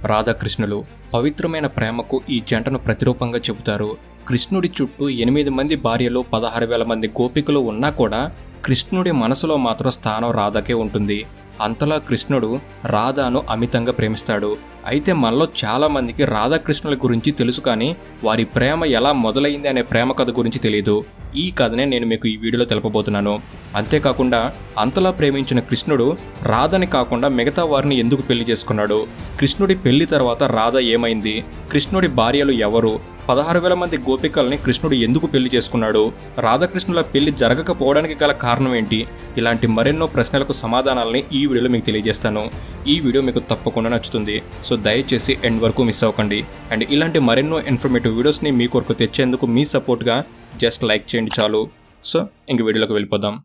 రాధాకృష్ణులు పవిత్రమైన ప్రేమకు ఈ జంటను ప్రతిరూపంగా చెబుతారు కృష్ణుడి చుట్టూ ఎనిమిది మంది భార్యలు పదహారు వేల మంది గోపికలు ఉన్నా కూడా కృష్ణుడి మనసులో మాత్రం స్థానం రాధకే ఉంటుంది అంతలా కృష్ణుడు రాధాను అమితంగా ప్రేమిస్తాడు అయితే మనలో చాలా మందికి రాధాకృష్ణుల గురించి తెలుసు కానీ వారి ప్రేమ ఎలా మొదలైంది అనే ప్రేమ కథ గురించి తెలియదు ఈ కథనే నేను మీకు ఈ వీడియోలో తెలపబోతున్నాను అంతేకాకుండా అంతలా ప్రేమించిన కృష్ణుడు రాధని కాకుండా మిగతా వారిని ఎందుకు పెళ్లి చేసుకున్నాడు కృష్ణుడి పెళ్లి తర్వాత రాధ ఏమైంది కృష్ణుడి భార్యలు ఎవరు పదహారు వేల మంది గోపికల్ని కృష్ణుడు ఎందుకు పెళ్లి చేసుకున్నాడు రాధాకృష్ణుల పెళ్లి జరగకపోవడానికి గల కారణం ఏంటి ఇలాంటి మరెన్నో ప్రశ్నలకు సమాధానాలని ఈ వీడియోలో మీకు తెలియజేస్తాను ఈ వీడియో మీకు తప్పకుండా నచ్చుతుంది సో దయచేసి ఎండ్ వరకు మిస్ అవ్వకండి అండ్ ఇలాంటి మరెన్నో ఇన్ఫర్మేటివ్ వీడియోస్ని మీ కొరకు తెచ్చేందుకు మీ సపోర్ట్గా జస్ట్ లైక్ చేయండి చాలు సో ఇంక వీడియోలోకి వెళ్ళిపోదాం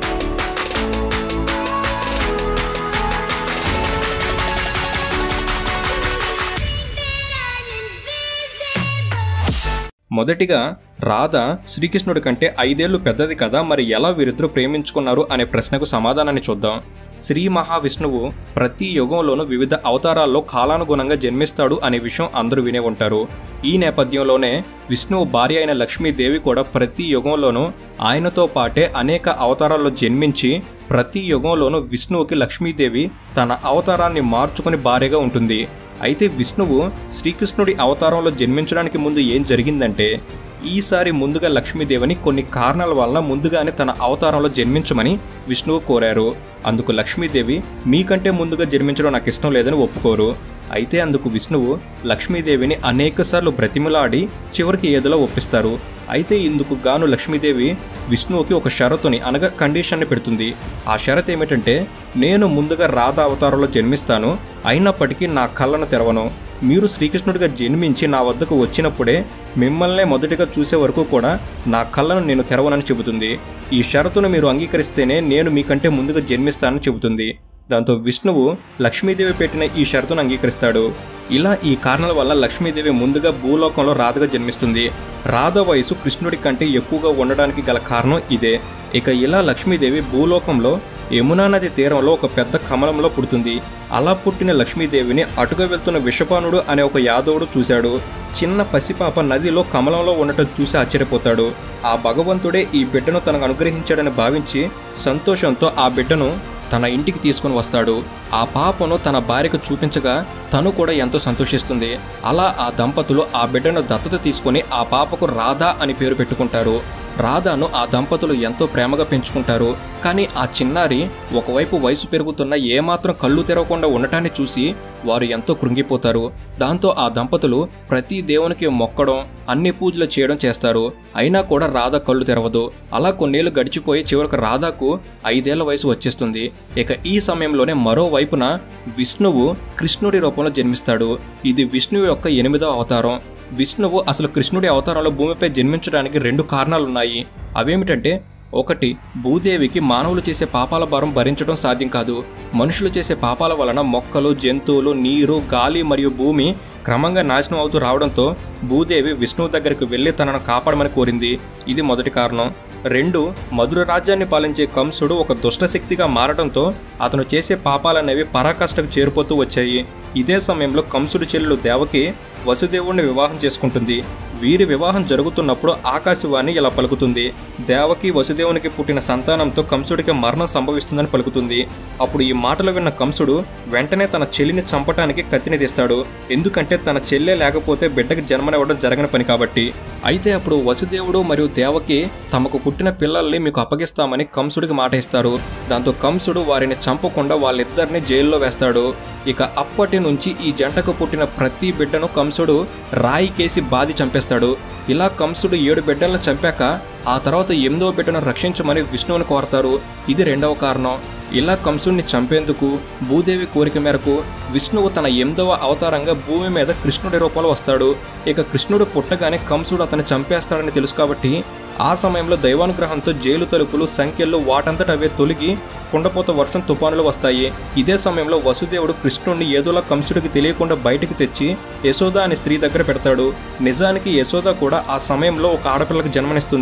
మొదటిగా రాధ శ్రీకృష్ణుడి కంటే ఐదేళ్లు పెద్దది కదా మరి ఎలా వీరిద్దరూ ప్రేమించుకున్నారు అనే ప్రశ్నకు సమాధానాన్ని చూద్దాం శ్రీ మహావిష్ణువు ప్రతి యుగంలోనూ వివిధ అవతారాల్లో కాలానుగుణంగా జన్మిస్తాడు అనే విషయం అందరూ వినే ఉంటారు ఈ నేపథ్యంలోనే విష్ణువు భార్య అయిన లక్ష్మీదేవి కూడా ప్రతి యుగంలోనూ ఆయనతో పాటే అనేక అవతారాల్లో జన్మించి ప్రతి యుగంలోనూ విష్ణువుకి లక్ష్మీదేవి తన అవతారాన్ని మార్చుకుని భార్యగా ఉంటుంది అయితే విష్ణువు శ్రీకృష్ణుడి అవతారంలో జన్మించడానికి ముందు ఏం జరిగిందంటే ఈసారి ముందుగా లక్ష్మీదేవిని కొన్ని కారణాల వలన ముందుగానే తన అవతారంలో జన్మించమని విష్ణువు కోరారు అందుకు లక్ష్మీదేవి మీకంటే ముందుగా జన్మించడం నాకు ఇష్టం లేదని ఒప్పుకోరు అయితే అందుకు విష్ణువు లక్ష్మీదేవిని అనేకసార్లు బ్రతిమలాడి చివరికి ఏదోలా ఒప్పిస్తారు అయితే ఇందుకు గాను లక్ష్మీదేవి విష్ణువుకి ఒక షరతుని అనగా కండిషన్ని పెడుతుంది ఆ షరత్ ఏమిటంటే నేను ముందుగా రాధ అవతారంలో జన్మిస్తాను అయినప్పటికీ నా కళ్ళను తెరవను మీరు శ్రీకృష్ణుడిగా జన్మించి నా వద్దకు వచ్చినప్పుడే మిమ్మల్నే మొదటిగా చూసే వరకు కూడా నా కళ్ళను నేను తెరవనని చెబుతుంది ఈ షరతును మీరు అంగీకరిస్తేనే నేను మీకంటే ముందుగా జన్మిస్తానని చెబుతుంది దాంతో విష్ణువు లక్ష్మీదేవి పెట్టిన ఈ షరతును అంగీకరిస్తాడు ఇలా ఈ కారణాల వల్ల లక్ష్మీదేవి ముందుగా భూలోకంలో రాధగా జన్మిస్తుంది రాధ వయసు కృష్ణుడి కంటే ఎక్కువగా ఉండడానికి గల కారణం ఇదే ఇక ఇలా లక్ష్మీదేవి భూలోకంలో యమునా నది తీరంలో ఒక పెద్ద కమలంలో పుడుతుంది అలా పుట్టిన లక్ష్మీదేవిని అటుగా వెళ్తున్న విషపానుడు అనే ఒక యాదవుడు చూశాడు చిన్న పసిపాప నదిలో కమలంలో ఉండటం చూసి ఆశ్చర్యపోతాడు ఆ భగవంతుడే ఈ బిడ్డను తనకు అనుగ్రహించాడని భావించి సంతోషంతో ఆ బిడ్డను తన ఇంటికి తీసుకుని వస్తాడు ఆ పాపను తన భార్యకు చూపించగా తను కూడా ఎంతో సంతోషిస్తుంది అలా ఆ దంపతులు ఆ బిడ్డను దత్తత తీసుకొని ఆ పాపకు రాధా అని పేరు పెట్టుకుంటారు రాధాను ఆ దంపతులు ఎంతో ప్రేమగా పెంచుకుంటారు కానీ ఆ చిన్నారి ఒకవైపు వయసు పెరుగుతున్న ఏమాత్రం కళ్ళు తెరవకుండా ఉండటాన్ని చూసి వారు ఎంతో కృంగిపోతారు దాంతో ఆ దంపతులు ప్రతి దేవునికి మొక్కడం అన్ని పూజలు చేయడం చేస్తారు అయినా కూడా రాధ కళ్ళు తెరవదు అలా కొన్నేళ్లు గడిచిపోయి చివరికి రాధాకు ఐదేళ్ల వయసు వచ్చేస్తుంది ఇక ఈ సమయంలోనే మరోవైపున విష్ణువు కృష్ణుడి రూపంలో జన్మిస్తాడు ఇది విష్ణువు యొక్క ఎనిమిదవ అవతారం విష్ణువు అసలు కృష్ణుడి అవతారంలో భూమిపై జన్మించడానికి రెండు కారణాలున్నాయి అవేమిటంటే ఒకటి భూదేవికి మానవులు చేసే పాపాల భారం భరించడం సాధ్యం కాదు మనుషులు చేసే పాపాల వలన మొక్కలు జంతువులు నీరు గాలి మరియు భూమి క్రమంగా నాశనం అవుతూ రావడంతో భూదేవి విష్ణువు దగ్గరకు వెళ్లి తనను కాపాడమని కోరింది ఇది మొదటి కారణం రెండు మధుర రాజ్యాన్ని పాలించే కంసుడు ఒక దుష్ట శక్తిగా మారడంతో అతను చేసే పాపాలనేవి పరాకాష్ఠకు చేరిపోతూ వచ్చాయి ఇదే సమయంలో కంసుడి చెల్లెలు దేవకి వసుదేవుణ్ణి వివాహం చేసుకుంటుంది వీరి వివాహం జరుగుతున్నప్పుడు ఆకాశవాణి ఇలా పలుకుతుంది దేవకి వసుదేవునికి పుట్టిన సంతానంతో కంసుడికి మరణం సంభవిస్తుందని పలుకుతుంది అప్పుడు ఈ మాటలు విన్న కంసుడు వెంటనే తన చెల్లిని చంపటానికి కత్తిని తీస్తాడు ఎందుకంటే తన చెల్లె లేకపోతే బిడ్డకి జన్మనివ్వడం జరగని పని కాబట్టి అయితే అప్పుడు వసుదేవుడు మరియు దేవకి తమకు పుట్టిన పిల్లల్ని మీకు అప్పగిస్తామని కంసుడికి మాట ఇస్తారు దాంతో కంసుడు వారిని చంపకుండా వాళ్ళిద్దరిని జైల్లో వేస్తాడు ఇక అప్పటి నుంచి ఈ జంటకు పుట్టిన ప్రతి బిడ్డను కంసుడు రాయి కేసి బాది చంపేస్తాడు ఇలా కంసుడు ఏడు బిడ్డలను చంపాక ఆ తర్వాత ఎనిమిదవ బిడ్డను రక్షించమని విష్ణువుని కోరతారు ఇది రెండవ కారణం ఇలా కంసుడిని చంపేందుకు భూదేవి కోరిక మేరకు విష్ణువు తన ఎనిమిదవ అవతారంగా భూమి మీద కృష్ణుడి రూపంలో వస్తాడు ఇక కృష్ణుడు పుట్టగానే కంసుడు అతన్ని చంపేస్తాడని తెలుసు కాబట్టి ఆ సమయంలో దైవానుగ్రహంతో జైలు తలుపులు సంఖ్యలు వాటంతట అవే తొలగి కుండపోత వర్షం తుఫానులు వస్తాయి ఇదే సమయంలో వసుదేవుడు కృష్ణుడిని ఏదోలా కంసుడికి తెలియకుండా బయటికి తెచ్చి యశోద అనే స్త్రీ దగ్గర పెడతాడు నిజానికి యశోద కూడా ఆ సమయంలో ఒక ఆడపిల్లకి జన్మనిస్తుంది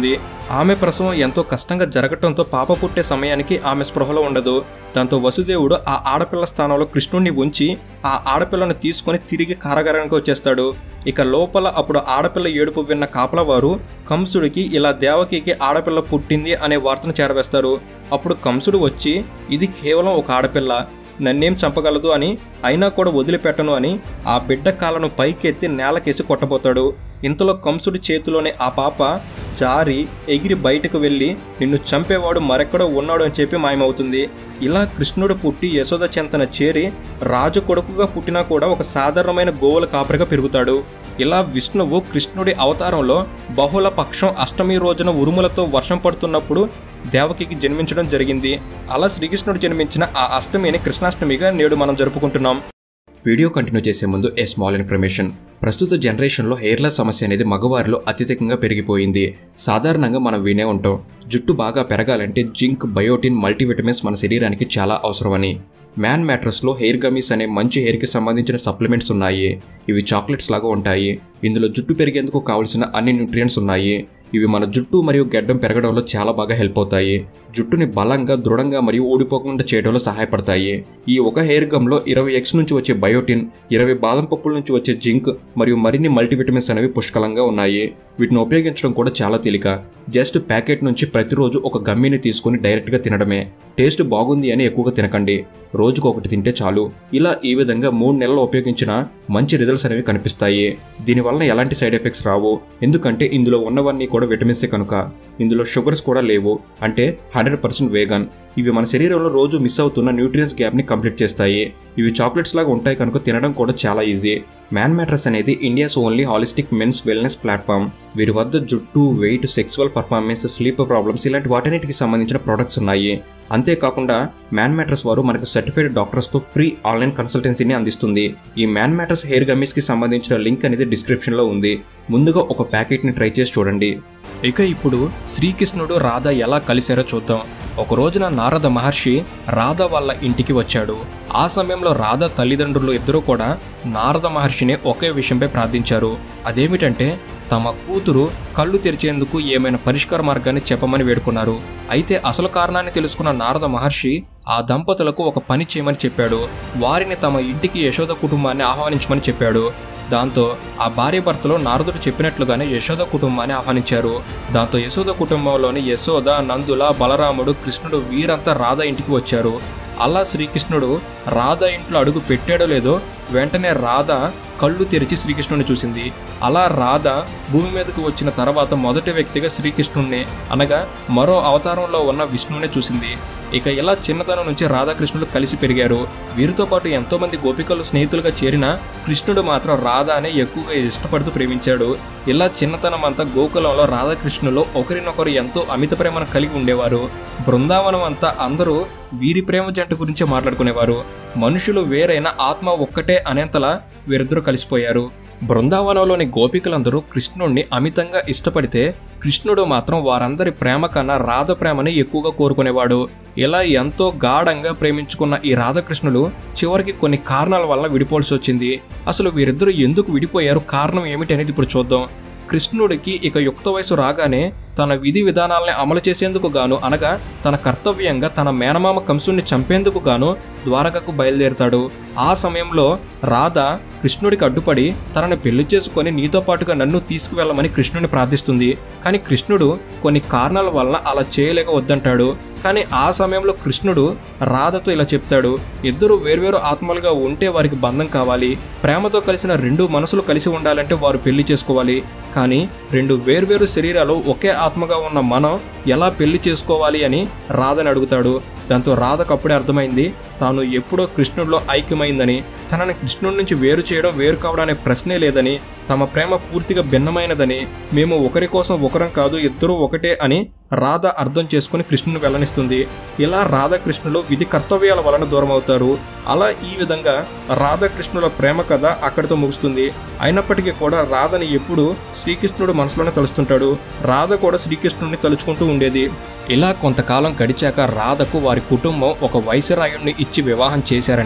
ఆమె ప్రసవం ఎంతో కష్టంగా జరగటంతో పాప పుట్టే సమయానికి ఆమె స్పృహలో ఉండదు దాంతో వసుదేవుడు ఆ ఆడపిల్ల స్థానంలో కృష్ణుణ్ణి ఉంచి ఆ ఆడపిల్లను తీసుకొని తిరిగి కారాగారానికి వచ్చేస్తాడు ఇక లోపల అప్పుడు ఆడపిల్ల ఏడుపు విన్న కాపలవారు కంసుడికి ఇలా దేవకికి ఆడపిల్ల పుట్టింది అనే వార్తను చేరవేస్తారు అప్పుడు కంసుడు వచ్చి ఇది కేవలం ఒక ఆడపిల్ల నన్నేం చంపగలదు అని అయినా కూడా వదిలిపెట్టను అని ఆ బిడ్డ కాళ్ళను పైకెత్తి నేలకేసి కొట్టబోతాడు ఇంతలో కంసుడి చేతిలోని ఆ పాప జారి ఎగిరి బయటకు వెళ్ళి నిన్ను చంపేవాడు మరెక్కడో ఉన్నాడు అని చెప్పి మాయమవుతుంది ఇలా కృష్ణుడు పుట్టి యశోద చెంతన చేరి రాజు కొడుకుగా పుట్టినా కూడా ఒక సాధారణమైన గోవుల కాపరిగా పెరుగుతాడు ఇలా విష్ణువు కృష్ణుడి అవతారంలో బహుళ పక్షం అష్టమి రోజున ఉరుములతో వర్షం పడుతున్నప్పుడు దేవకికి జన్మించడం జరిగింది అలా శ్రీకృష్ణుడు జన్మించిన ఆ అష్టమిని కృష్ణాష్టమిగా నేడు మనం జరుపుకుంటున్నాం వీడియో కంటిన్యూ చేసే ముందు ఏ స్మాల్ ఇన్ఫర్మేషన్ ప్రస్తుత జనరేషన్లో హెయిర్ లాస్ సమస్య అనేది మగవారిలో అత్యధికంగా పెరిగిపోయింది సాధారణంగా మనం వినే ఉంటాం జుట్టు బాగా పెరగాలంటే జింక్ బయోటిన్ మల్టీవిటమిన్స్ మన శరీరానికి చాలా అవసరమని మ్యాన్ మ్యాట్రస్లో హెయిర్ గమీస్ అనే మంచి హెయిర్కి సంబంధించిన సప్లిమెంట్స్ ఉన్నాయి ఇవి చాక్లెట్స్ లాగా ఉంటాయి ఇందులో జుట్టు పెరిగేందుకు కావలసిన అన్ని న్యూట్రియంట్స్ ఉన్నాయి ఇవి మన జుట్టు మరియు గడ్డం పెరగడంలో చాలా బాగా హెల్ప్ అవుతాయి జుట్టుని బలంగా దృఢంగా మరియు ఊడిపోకుండా చేయడంలో సహాయపడతాయి ఈ ఒక హెయిర్ గమ్లో ఇరవై ఎక్స్ నుంచి వచ్చే బయోటిన్ ఇరవై బాదం పప్పుల నుంచి వచ్చే జింక్ మరియు మరిన్ని మల్టీవిటమిన్స్ అనేవి పుష్కలంగా ఉన్నాయి వీటిని ఉపయోగించడం కూడా చాలా తేలిక జస్ట్ ప్యాకెట్ నుంచి ప్రతిరోజు ఒక గమ్మిని తీసుకుని డైరెక్ట్గా తినడమే టేస్ట్ బాగుంది అని ఎక్కువగా తినకండి రోజుకు ఒకటి తింటే చాలు ఇలా ఈ విధంగా మూడు నెలలు ఉపయోగించిన మంచి రిజల్ట్స్ అనేవి కనిపిస్తాయి దీనివల్ల ఎలాంటి సైడ్ ఎఫెక్ట్స్ రావు ఎందుకంటే ఇందులో ఉన్నవన్నీ కూడా విటమిన్సే కనుక ఇందులో షుగర్స్ కూడా లేవు అంటే హండ్రెడ్ పర్సెంట్ వేగన్ ఇవి మన శరీరంలో రోజు మిస్ అవుతున్న న్యూట్రియన్స్ గ్యాప్ని కంప్లీట్ చేస్తాయి ఇవి చాక్లెట్స్ లాగా ఉంటాయి కనుక తినడం కూడా చాలా ఈజీ మ్యాన్ మ్యాటర్స్ అనేది India's only holistic men's wellness platform వీరి వద్ద జుట్టు weight sexual performance sleep problems ఇలాంటి వాటన్నిటికి సంబంధించిన ప్రొడక్ట్స్ ఉన్నాయి అంతేకాకుండా మ్యాన్ మ్యాటర్స్ వారు మనకు సర్టిఫైడ్ డాక్టర్స్తో ఫ్రీ ఆన్లైన్ కన్సల్టెన్సీని అందిస్తుంది ఈ మ్యాన్ మ్యాటర్స్ హెయిర్ గమ్మీస్కి సంబంధించిన లింక్ అనేది డిస్క్రిప్షన్లో ఉంది ముందుగా ఒక ప్యాకెట్ని ట్రై చేసి చూడండి ఇక ఇప్పుడు శ్రీకృష్ణుడు రాధ ఎలా కలిశారో చూద్దాం ఒక రోజున నారద మహర్షి రాధ వాళ్ళ ఇంటికి వచ్చాడు ఆ సమయంలో రాధ తల్లిదండ్రులు ఇద్దరూ కూడా నారద మహర్షిని ఒకే విషయంపై ప్రార్థించారు అదేమిటంటే తమ కూతురు కళ్ళు తెరిచేందుకు ఏమైనా పరిష్కార మార్గాన్ని చెప్పమని వేడుకున్నారు అయితే అసలు కారణాన్ని తెలుసుకున్న నారద మహర్షి ఆ దంపతులకు ఒక పని చేయమని చెప్పాడు వారిని తమ ఇంటికి యశోద కుటుంబాన్ని ఆహ్వానించమని చెప్పాడు దాంతో ఆ భార్య భర్తలో నారదుడు చెప్పినట్లుగానే యశోద కుటుంబాన్ని ఆహ్వానించారు దాంతో యశోద కుటుంబంలోని యశోద నందుల బలరాముడు కృష్ణుడు వీరంతా రాధ ఇంటికి వచ్చారు అలా శ్రీకృష్ణుడు రాధ ఇంట్లో అడుగు పెట్టాడో లేదో వెంటనే రాధ కళ్ళు తెరిచి శ్రీకృష్ణుని చూసింది అలా రాధ భూమి మీదకు వచ్చిన తర్వాత మొదటి వ్యక్తిగా శ్రీకృష్ణుణ్ణి అనగా మరో అవతారంలో ఉన్న విష్ణువునే చూసింది ఇక ఇలా చిన్నతనం నుంచి రాధాకృష్ణులు కలిసి పెరిగారు వీరితో పాటు ఎంతో మంది గోపికలు స్నేహితులుగా చేరిన కృష్ణుడు మాత్రం రాధానే ఎక్కువగా ఇష్టపడుతూ ప్రేమించాడు ఇలా చిన్నతనం అంతా గోకులంలో రాధాకృష్ణులు ఒకరినొకరు ఎంతో అమిత ప్రేమను కలిగి ఉండేవారు బృందావనం అంతా అందరూ వీరి ప్రేమ జంట గురించే మాట్లాడుకునేవారు మనుషులు వేరైన ఆత్మ ఒక్కటే అనేంతలా వీరిద్దరూ కలిసిపోయారు బృందావనంలోని గోపికలందరూ కృష్ణుణ్ణి అమితంగా ఇష్టపడితే కృష్ణుడు మాత్రం వారందరి ప్రేమ కన్నా రాధ ప్రేమని ఎక్కువగా కోరుకునేవాడు ఇలా ఎంతో గాఢంగా ప్రేమించుకున్న ఈ రాధాకృష్ణులు చివరికి కొన్ని కారణాల వల్ల విడిపోవాల్సి వచ్చింది అసలు వీరిద్దరూ ఎందుకు విడిపోయారు కారణం ఏమిటి అనేది ఇప్పుడు చూద్దాం కృష్ణుడికి ఇక యుక్త వయసు రాగానే తన విధి విధానాల్ని అమలు చేసేందుకు గాను అనగా తన కర్తవ్యంగా తన మేనమామ కంసుణ్ణి చంపేందుకు గాను ద్వారకకు బయలుదేరుతాడు ఆ సమయంలో రాధ కృష్ణుడికి అడ్డుపడి తనని పెళ్లి చేసుకొని నీతో పాటుగా నన్ను తీసుకువెళ్ళమని కృష్ణుడిని ప్రార్థిస్తుంది కానీ కృష్ణుడు కొన్ని కారణాల వల్ల అలా చేయలేక వద్దంటాడు కానీ ఆ సమయంలో కృష్ణుడు రాధతో ఇలా చెప్తాడు ఇద్దరు వేర్వేరు ఆత్మలుగా ఉంటే వారికి బంధం కావాలి ప్రేమతో కలిసిన రెండు మనసులు కలిసి ఉండాలంటే వారు పెళ్లి చేసుకోవాలి కానీ రెండు వేర్వేరు శరీరాలు ఒకే ఆత్మగా ఉన్న మనం ఎలా పెళ్లి చేసుకోవాలి అని రాధని అడుగుతాడు దాంతో రాధకు అప్పుడే అర్థమైంది తాను ఎప్పుడో కృష్ణుడిలో ఐక్యమైందని తనని కృష్ణుడి నుంచి వేరు చేయడం వేరు కావడం అనే ప్రశ్నే లేదని తమ ప్రేమ పూర్తిగా భిన్నమైనదని మేము ఒకరి కోసం ఒకరం కాదు ఇద్దరూ ఒకటే అని రాధ అర్థం చేసుకుని కృష్ణుని వెల్లనిస్తుంది ఇలా రాధాకృష్ణులు విధి కర్తవ్యాల వలన దూరం అవుతారు అలా ఈ విధంగా రాధాకృష్ణుల ప్రేమ కథ అక్కడితో ముగుస్తుంది అయినప్పటికీ కూడా రాధని ఎప్పుడు శ్రీకృష్ణుడు మనసులోనే తలుస్తుంటాడు రాధ కూడా శ్రీకృష్ణుడిని తలుచుకుంటూ ఉండేది ఇలా కొంతకాలం గడిచాక రాధకు వారి కుటుంబం ఒక వైసరాయుణ్ణి ఇచ్చి వివాహం చేశారని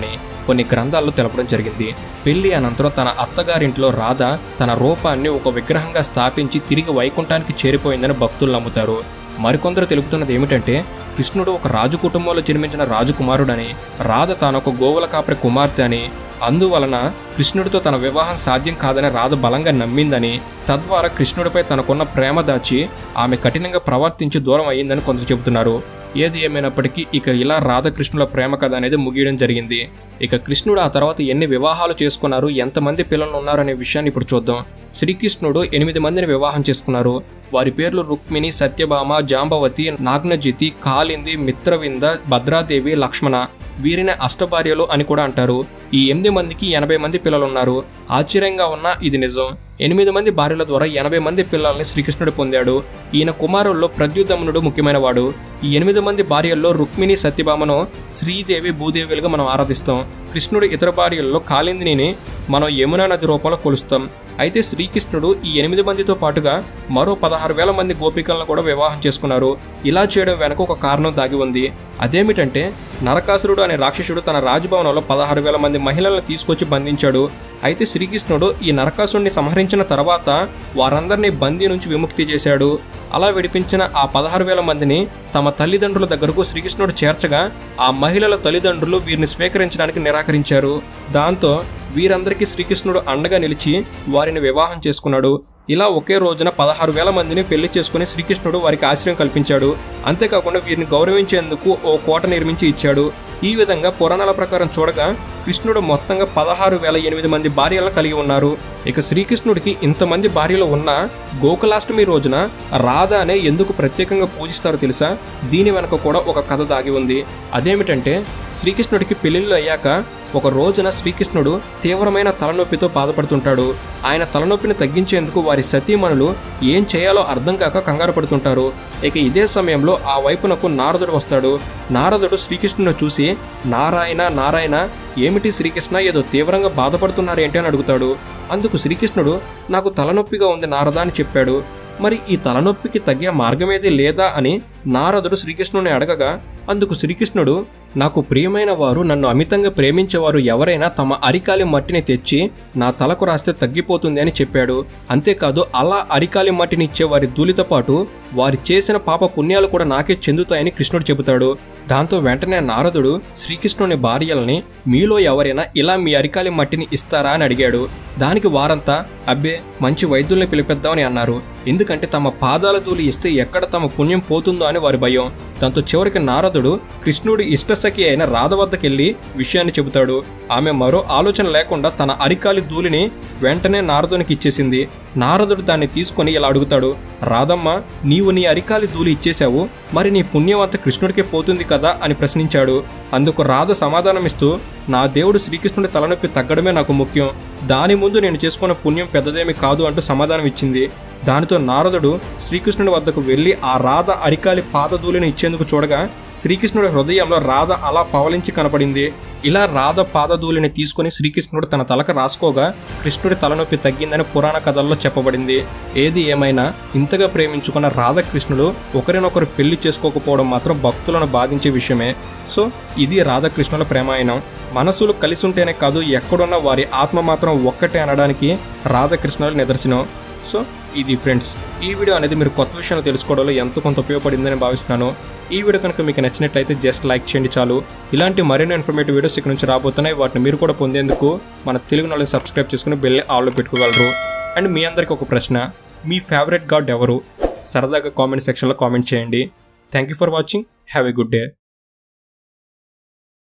కొన్ని గ్రంథాల్లో తెలపడం జరిగింది పెళ్లి అనంతరం తన అత్తగారింట్లో రాధ తన రూపాన్ని ఒక విగ్రహంగా స్థాపించి తిరిగి వైకుంఠానికి చేరిపోయిందని భక్తులు నమ్ముతారు మరికొందరు తెలుపుతున్నది ఏమిటంటే కృష్ణుడు ఒక రాజు కుటుంబంలో జన్మించిన రాజకుమారుడని రాధ తానొక గోవుల కాపరి కుమార్తె అని అందువలన కృష్ణుడితో తన వివాహం సాధ్యం కాదని రాధ బలంగా నమ్మిందని తద్వారా కృష్ణుడిపై తనకున్న ప్రేమ దాచి ఆమె కఠినంగా ప్రవర్తించి దూరం అయ్యిందని కొందరు చెబుతున్నారు ఏది ఏమైనప్పటికీ ఇక ఇలా రాధకృష్ణుల ప్రేమ కథ అనేది ముగియడం జరిగింది ఇక కృష్ణుడు ఆ తర్వాత ఎన్ని వివాహాలు చేసుకున్నారు ఎంతమంది పిల్లలు ఉన్నారనే విషయాన్ని ఇప్పుడు చూద్దాం శ్రీకృష్ణుడు ఎనిమిది మందిని వివాహం చేసుకున్నారు వారి పేర్లు రుక్మిణి సత్యభామ జాంబవతి నాగ్నజితి కాలింది మిత్రవింద భద్రాదేవి లక్ష్మణ వీరిని అష్టభార్యలు అని కూడా అంటారు ఈ ఎనిమిది మందికి ఎనభై మంది పిల్లలు ఉన్నారు ఆశ్చర్యంగా ఉన్న ఇది నిజం ఎనిమిది మంది భార్యల ద్వారా ఎనభై మంది పిల్లల్ని శ్రీకృష్ణుడు పొందాడు ఈయన కుమారుల్లో ప్రద్యుదమనుడు ముఖ్యమైన వాడు ఈ ఎనిమిది మంది భార్యల్లో రుక్మిణి సత్యభామను శ్రీదేవి భూదేవిలుగా మనం ఆరాధిస్తాం కృష్ణుడు ఇతర భార్యల్లో కాళిందిని మనం యమునా నది రూపంలో కొలుస్తాం అయితే శ్రీకృష్ణుడు ఈ ఎనిమిది మందితో పాటుగా మరో పదహారు వేల మంది గోపికలను కూడా వివాహం చేసుకున్నారు ఇలా చేయడం వెనక ఒక కారణం దాగి ఉంది అదేమిటంటే నరకాసురుడు అనే రాక్షసుడు తన రాజభవనంలో పదహారు వేల మంది మహిళలను తీసుకొచ్చి బంధించాడు అయితే శ్రీకృష్ణుడు ఈ నరకాసురుడిని సంహరించిన తర్వాత వారందరినీ బందీ నుంచి విముక్తి చేశాడు అలా విడిపించిన ఆ పదహారు వేల మందిని తమ తల్లిదండ్రుల దగ్గరకు శ్రీకృష్ణుడు చేర్చగా ఆ మహిళల తల్లిదండ్రులు వీరిని స్వీకరించడానికి నిరాకరించారు దాంతో వీరందరికీ శ్రీకృష్ణుడు అండగా నిలిచి వారిని వివాహం చేసుకున్నాడు ఇలా ఒకే రోజున పదహారు వేల మందిని పెళ్లి చేసుకుని శ్రీకృష్ణుడు వారికి ఆశ్రయం కల్పించాడు అంతేకాకుండా వీరిని గౌరవించేందుకు ఓ కోట నిర్మించి ఇచ్చాడు ఈ విధంగా పురాణాల ప్రకారం చూడగా కృష్ణుడు మొత్తంగా పదహారు వేల ఎనిమిది మంది భార్యలను కలిగి ఉన్నారు ఇక శ్రీకృష్ణుడికి ఇంతమంది భార్యలు ఉన్నా గోకులాష్టమి రోజున రాధ అనే ఎందుకు ప్రత్యేకంగా పూజిస్తారో తెలుసా దీని వెనక కూడా ఒక కథ దాగి ఉంది అదేమిటంటే శ్రీకృష్ణుడికి పెళ్లిళ్ళు అయ్యాక ఒక రోజున శ్రీకృష్ణుడు తీవ్రమైన తలనొప్పితో బాధపడుతుంటాడు ఆయన తలనొప్పిని తగ్గించేందుకు వారి సతీమణులు ఏం చేయాలో అర్థం కాక కంగారు పడుతుంటారు ఇక ఇదే సమయంలో ఆ వైపునకు నారదుడు వస్తాడు నారదుడు శ్రీకృష్ణుని చూసి నారాయణ నారాయణ ఏమిటి శ్రీకృష్ణ ఏదో తీవ్రంగా బాధపడుతున్నారేంటి అని అడుగుతాడు అందుకు శ్రీకృష్ణుడు నాకు తలనొప్పిగా ఉంది నారద అని చెప్పాడు మరి ఈ తలనొప్పికి తగ్గే మార్గమేది లేదా అని నారదుడు శ్రీకృష్ణుని అడగగా అందుకు శ్రీకృష్ణుడు నాకు ప్రియమైన వారు నన్ను అమితంగా ప్రేమించేవారు ఎవరైనా తమ అరికాలి మట్టిని తెచ్చి నా తలకు రాస్తే తగ్గిపోతుంది అని చెప్పాడు అంతేకాదు అలా అరికాలి మట్టిని ఇచ్చే వారి ధూళితో పాటు వారి చేసిన పాప పుణ్యాలు కూడా నాకే చెందుతాయని కృష్ణుడు చెబుతాడు దాంతో వెంటనే నారదుడు శ్రీకృష్ణుని భార్యల్ని మీలో ఎవరైనా ఇలా మీ అరికాలి మట్టిని ఇస్తారా అని అడిగాడు దానికి వారంతా అబ్బే మంచి వైద్యుల్ని పిలిపిద్దామని అన్నారు ఎందుకంటే తమ పాదాల ధూళి ఇస్తే ఎక్కడ తమ పుణ్యం పోతుందో అని వారి భయం దాంతో చివరికి నారదుడు కృష్ణుడి ఇష్టసఖి అయిన రాధ వద్దకెళ్ళి విషయాన్ని చెబుతాడు ఆమె మరో ఆలోచన లేకుండా తన అరికాలి ధూళిని వెంటనే నారదునికి ఇచ్చేసింది నారదుడు దాన్ని తీసుకొని ఇలా అడుగుతాడు రాధమ్మ నీవు నీ అరికాలి ధూళి ఇచ్చేశావు మరి నీ పుణ్యం అంతా కృష్ణుడికే పోతుంది కదా అని ప్రశ్నించాడు అందుకు రాధ సమాధానమిస్తూ నా దేవుడు శ్రీకృష్ణుడి తలనొప్పి తగ్గడమే నాకు ముఖ్యం దాని ముందు నేను చేసుకున్న పుణ్యం పెద్దదేమి కాదు అంటూ సమాధానం ఇచ్చింది దానితో నారదుడు శ్రీకృష్ణుడి వద్దకు వెళ్లి ఆ రాధ అరికాలి పాదధూళిని ఇచ్చేందుకు చూడగా శ్రీకృష్ణుడి హృదయంలో రాధ అలా పవలించి కనపడింది ఇలా రాధ పాదధూళిని తీసుకుని శ్రీకృష్ణుడు తన తలకు రాసుకోగా కృష్ణుడి తలనొప్పి తగ్గిందని పురాణ కథల్లో చెప్పబడింది ఏది ఏమైనా ఇంతగా ప్రేమించుకున్న రాధకృష్ణులు ఒకరినొకరు పెళ్లి చేసుకోకపోవడం మాత్రం భక్తులను బాధించే విషయమే సో ఇది రాధాకృష్ణుల ప్రేమాయణం మనసులు కలిసి ఉంటేనే కాదు ఎక్కడున్న వారి ఆత్మ మాత్రం ఒక్కటే అనడానికి రాధాకృష్ణుల నిదర్శనం సో ఇది ఫ్రెండ్స్ ఈ వీడియో అనేది మీరు కొత్త విషయాలు తెలుసుకోవడంలో ఎంతో కొంత ఉపయోగపడిందని భావిస్తున్నాను ఈ వీడియో కనుక మీకు నచ్చినట్లయితే జస్ట్ లైక్ చేయండి చాలు ఇలాంటి మరిన్ని ఇన్ఫర్మేటివ్ వీడియోస్ ఇక్కడ నుంచి రాబోతున్నాయి వాటిని మీరు కూడా పొందేందుకు మన తెలుగు నాలెడ్జ్ సబ్స్క్రైబ్ చేసుకుని బెల్ ఆల్లో పెట్టుకోగలరు అండ్ మీ అందరికీ ఒక ప్రశ్న మీ ఫేవరెట్ గాడ్ ఎవరు సరదాగా కామెంట్ సెక్షన్లో కామెంట్ చేయండి thank you for watching have a good day